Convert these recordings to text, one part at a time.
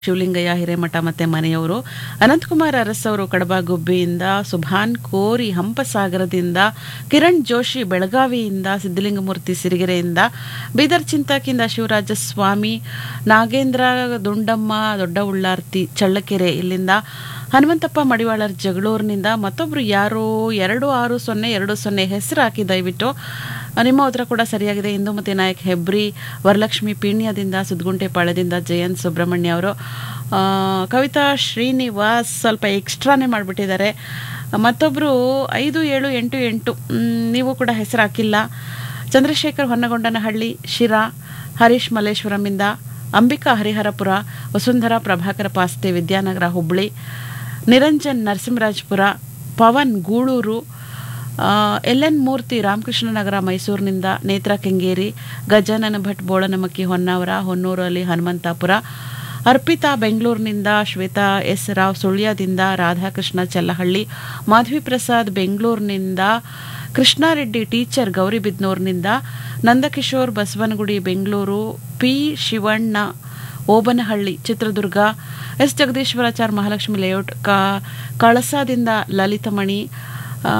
ಶಿವಲಿಂಗಯ್ಯ ಹಿರೇಮಠ ಮತ್ತೆ ಮನೆಯವರು ಅನಂತಕುಮಾರ್ ಅರಸ್ ಅವರು ಕಡಬಗುಬ್ಬಿಯಿಂದ ಸುಭಾನ್ ಕೋರಿ ಹಂಪಸಾಗರದಿಂದ ಕಿರಣ್ ಜೋಶಿ ಬೆಳಗಾವಿಯಿಂದ ಸಿದ್ದಲಿಂಗಮೂರ್ತಿ ಸಿರಿಗೆರೆಯಿಂದ ಬೀದರ್ ಚಿಂತಾಕಿಂದ ಶಿವರಾಜ ಸ್ವಾಮಿ ನಾಗೇಂದ್ರ ದುಂಡಮ್ಮ ದೊಡ್ಡ ಉಳ್ಳಾರ್ತಿ ಚಳ್ಳಕೆರೆ ಇಲ್ಲಿಂದ ಹನುಮಂತಪ್ಪ ಮಡಿವಾಳರ್ ಜಗಳೂರಿನಿಂದ ಮತ್ತೊಬ್ರು ಯಾರೋ ಎರಡು ಆರು ಸೊನ್ನೆ ಎರಡು ಸೊನ್ನೆ ಹೆಸರು ಹಾಕಿ ದಯವಿಟ್ಟು ನಿಮ್ಮ ಉತ್ತರ ಕೂಡ ಸರಿಯಾಗಿದೆ ಇಂದುಮತಿ ನಾಯಕ್ ಹೆಬ್ರಿ ವರಲಕ್ಷ್ಮಿ ಪೀಣ್ಯದಿಂದ ಸುದ್ಗುಂಟೆಪಾಳ್ಯದಿಂದ ಜಯಂತ್ ಸುಬ್ರಹ್ಮಣ್ಯ ಅವರು ಆ, ಕವಿತಾ ಶ್ರೀನಿವಾಸ್ ಸ್ವಲ್ಪ ಎಕ್ಸ್ಟ್ರಾನೇ ಮಾಡಿಬಿಟ್ಟಿದ್ದಾರೆ ಮತ್ತೊಬ್ಬರು ಐದು ಏಳು ಎಂಟು ಎಂಟು ಮ್, ನೀವು ಕೂಡ ಹೆಸರು ಹಾಕಿಲ್ಲ ಚಂದ್ರಶೇಖರ್ ಹೊನ್ನಗೊಂಡನಹಳ್ಳಿ ಶಿರಾ ಹರೀಶ್ ಮಲ್ಲೇಶ್ವರಮಿಂದ ಅಂಬಿಕಾ ಹರಿಹರಪುರ ವಸುಂಧರಾ ಪ್ರಭಾಕರ ಪಾಸ್ತೆ ವಿದ್ಯಾನಗರ ಹುಬ್ಬಳ್ಳಿ ನಿರಂಜನ್ ನರಸಿಂಹರಾಜಪುರ ಪವನ್ ಗೂಳೂರು ಎಲ್ ಎನ್ ಮೂರ್ತಿ ರಾಮಕೃಷ್ಣನಗರ ಮೈಸೂರಿನಿಂದ ನೇತ್ರ ಕೆಂಗೇರಿ ಗಜಾನನ ಭಟ್ ಬೋಳನಮಕ್ಕಿ ಹೊನ್ನಾವರ ಹೊನ್ನೂರು ಅಲ್ಲಿ ಹನುಮಂತಾಪುರ ಅರ್ಪಿತಾ ಬೆಂಗಳೂರಿನಿಂದ ಶ್ವೇತಾ ಎಸ್ ರಾವ್ ಸುಳ್ಯದಿಂದ ರಾಧಾಕೃಷ್ಣ ಚಲ್ಲಹಳ್ಳಿ ಮಾಧವಿ ಪ್ರಸಾದ್ ಬೆಂಗಳೂರಿನಿಂದ ಕೃಷ್ಣಾರೆಡ್ಡಿ ಟೀಚರ್ ಗೌರಿಬಿದ್ನೂರಿನಿಂದ Nandakishore Basavanagudi Bengaluru P Shivanna Obanahalli Chitradurga S Jagadishwarachar Mahalakshmi layout ಕಾ ಕಳಸದಿಂದ ಲಲಿತಮಣಿ ಆ,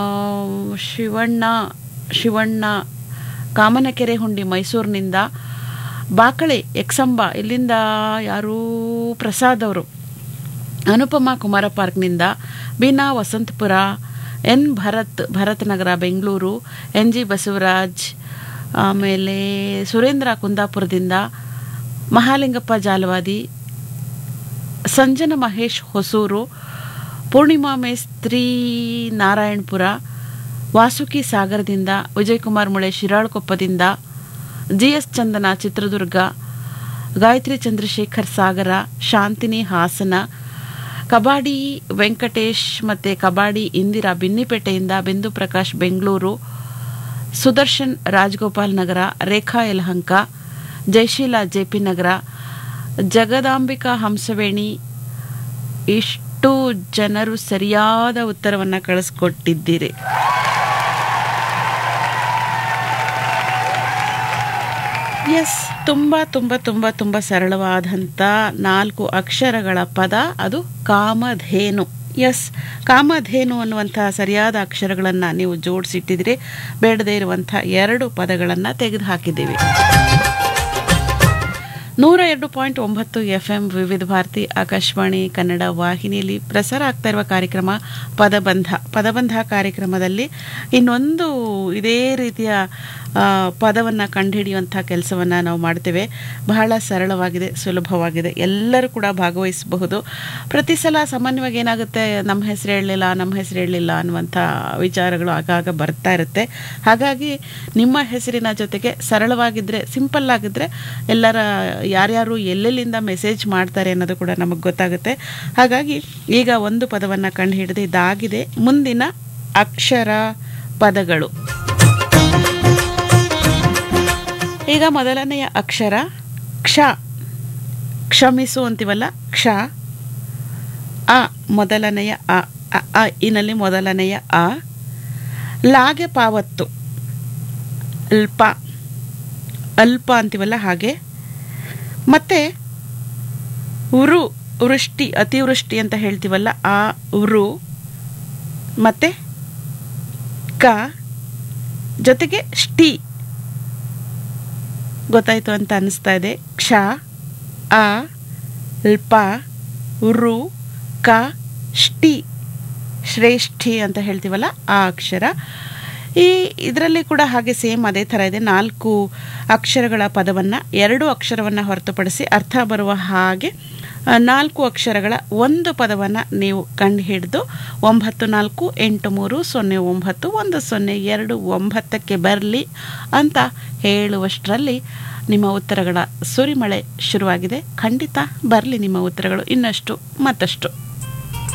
ಶಿವಣ್ಣ ಶಿವಣ್ಣ ಕಾಮನಕೆರೆ ಹುಂಡಿ ಮೈಸೂರಿನಿಂದ ಬಾಕಳೆ ಎಕ್ಸಂಬ ಇಲ್ಲಿಂದ ಯಾರೂ ಪ್ರಸಾದ್ ಅವರು ಅನುಪಮಾ ಕುಮಾರ ಪಾರ್ಕ್ನಿಂದ Beena Vasanthapura N Bharath Bharath Nagara Bengaluru N G Basavaraj ಆಮೇಲೆ ಸುರೇಂದ್ರ ಕುಂದಾಪುರದಿಂದ ಮಹಾಲಿಂಗಪ್ಪ ಜಾಲವಾದಿ ಸಂಜನ ಮಹೇಶ್ ಹೊಸೂರು ಪೂರ್ಣಿಮಾ ಮೇಸ್ತ್ರಿ ನಾರಾಯಣಪುರ ವಾಸುಕಿ ಸಾಗರದಿಂದ ವಿಜಯಕುಮಾರ್ ಮುಳೆ ಶಿರಾಳಕೊಪ್ಪದಿಂದ ಜಿ ಎಸ್ ಚಂದನ ಚಿತ್ರದುರ್ಗ ಗಾಯತ್ರಿ ಚಂದ್ರಶೇಖರ್ ಸಾಗರ ಶಾಂತಿನಿ ಹಾಸನ ಕಬಾಡಿ ವೆಂಕಟೇಶ್ ಮತ್ತು ಕಬಾಡಿ ಇಂದಿರಾ ಬಿನ್ನಿಪೇಟೆಯಿಂದ ಬಿಂದು ಪ್ರಕಾಶ್ ಬೆಂಗಳೂರು ಸುದರ್ಶನ್ ರಾಜಗೋಪಾಲ್ ನಗರ ರೇಖಾ ಯಲಹಂಕ ಜಯಶೀಲ ಜೆಪಿ ನಗರ ಜಗದಾಂಬಿಕಾ ಹಂಸವೇಣಿ ಇಷ್ಟು ಜನರು ಸರಿಯಾದ ಉತ್ತರವನ್ನು ಕಳಿಸ್ಕೊಟ್ಟಿದ್ದೀರಿ ಎಸ್ ತುಂಬ ತುಂಬ ತುಂಬ ತುಂಬ ಸರಳವಾದಂಥ ನಾಲ್ಕು ಅಕ್ಷರಗಳ ಪದ ಅದು ಕಾಮಧೇನು ಎಸ್ ಕಾಮಧೇನು ಅನ್ನುವಂತಹ ಸರಿಯಾದ ಅಕ್ಷರಗಳನ್ನು ನೀವು ಜೋಡಿಸಿಟ್ಟಿದ್ದೀರಿ ಬೇಡದೇ ಇರುವಂಥ ಎರಡು ಪದಗಳನ್ನು ತೆಗೆದುಹಾಕಿದ್ದೀವಿ ನೂರ ಎರಡು ಪಾಯಿಂಟ್ ಒಂಬತ್ತು ಎಫ್ ಎಂ ವಿವಿಧ ಭಾರತಿ ಆಕಾಶವಾಣಿ ಕನ್ನಡ ವಾಹಿನಿಯಲ್ಲಿ ಪ್ರಸಾರ ಆಗ್ತಾ ಇರುವ ಕಾರ್ಯಕ್ರಮ ಪದಬಂಧ ಪದಬಂಧ ಕಾರ್ಯಕ್ರಮದಲ್ಲಿ ಇನ್ನೊಂದು ಇದೇ ರೀತಿಯ ಪದವನ್ನು ಕಂಡುಹಿಡಿಯುವಂಥ ಕೆಲಸವನ್ನು ನಾವು ಮಾಡ್ತೇವೆ ಬಹಳ ಸರಳವಾಗಿದೆ ಸುಲಭವಾಗಿದೆ ಎಲ್ಲರೂ ಕೂಡ ಭಾಗವಹಿಸಬಹುದು ಪ್ರತಿ ಸಲ ಸಾಮಾನ್ಯವಾಗಿ ಏನಾಗುತ್ತೆ ನಮ್ಮ ಹೆಸರು ಹೇಳಲಿಲ್ಲ ನಮ್ಮ ಹೆಸರು ಹೇಳಲಿಲ್ಲ ಅನ್ನುವಂಥ ವಿಚಾರಗಳು ಆಗಾಗ ಬರ್ತಾ ಇರುತ್ತೆ ಹಾಗಾಗಿ ನಿಮ್ಮ ಹೆಸರಿನ ಜೊತೆಗೆ ಸರಳವಾಗಿದ್ದರೆ ಸಿಂಪಲ್ ಆಗಿದ್ದರೆ ಎಲ್ಲರ ಯಾರ್ಯಾರು ಎಲ್ಲೆಲ್ಲಿಂದ ಮೆಸೇಜ್ ಮಾಡ್ತಾರೆ ಅನ್ನೋದು ಕೂಡ ನಮಗೆ ಗೊತ್ತಾಗುತ್ತೆ ಹಾಗಾಗಿ ಈಗ ಒಂದು ಪದವನ್ನು ಕಂಡು ಹಿಡಿದು ಇದಾಗಿದೆ ಮುಂದಿನ ಅಕ್ಷರ ಪದಗಳು ಈಗ ಮೊದಲನೆಯ ಅಕ್ಷರ ಕ್ಷ ಕ್ಷಮಿಸು ಅಂತೀವಲ್ಲ ಕ್ಷ ಅ ಮೊದಲನೆಯ ಅ ಅ, ಅ ಇನಲ್ಲಿ ಮೊದಲನೆಯ ಅ ಲಾಗೆ ಪಾವತ್ತು ಅಲ್ಪ ಅಲ್ಪ ಅಂತೀವಲ್ಲ ಹಾಗೆ ಮತ್ತೆ ಉರು ವೃಷ್ಟಿ ಅತಿವೃಷ್ಟಿ ಅಂತ ಹೇಳ್ತೀವಲ್ಲ ಆ ಉರು ಮತ್ತೆ ಕ ಜೊತೆಗೆ ಷ್ಟಿ ಗೊತ್ತಾಯ್ತು ಅಂತ ಅನಿಸ್ತಾ ಇದೆ ಕ್ಷ ಅ ಲ್ಪ ಉರು ಕ ಷ್ಟಿ ಶ್ರೇಷ್ಠಿ ಅಂತ ಹೇಳ್ತೀವಲ್ಲ ಆ ಅಕ್ಷರ ಈ ಇದರಲ್ಲಿ ಕೂಡ ಹಾಗೆ ಸೇಮ್ ಅದೇ ಥರ ಇದೆ ನಾಲ್ಕು ಅಕ್ಷರಗಳ ಪದವನ್ನು ಎರಡು ಅಕ್ಷರವನ್ನು ಹೊರತುಪಡಿಸಿ ಅರ್ಥ ಬರುವ ಹಾಗೆ ಆ, ನಾಲ್ಕು ಅಕ್ಷರಗಳ ಒಂದು ಪದವನ್ನು ನೀವು ಕಂಡು ಹಿಡಿದು ಒಂಬತ್ತು ನಾಲ್ಕು ಎಂಟು ಮೂರು ಸೊನ್ನೆ ಒಂಬತ್ತು ಒಂದು ಸೊನ್ನೆ ಎರಡು ಒಂಬತ್ತಕ್ಕೆ ಬರಲಿ ಅಂತ ಹೇಳುವಷ್ಟರಲ್ಲಿ ನಿಮ್ಮ ಉತ್ತರಗಳ ಸುರಿಮಳೆ ಶುರುವಾಗಿದೆ ಖಂಡಿತ ಬರಲಿ ನಿಮ್ಮ ಉತ್ತರಗಳು ಇನ್ನಷ್ಟು ಮತ್ತಷ್ಟು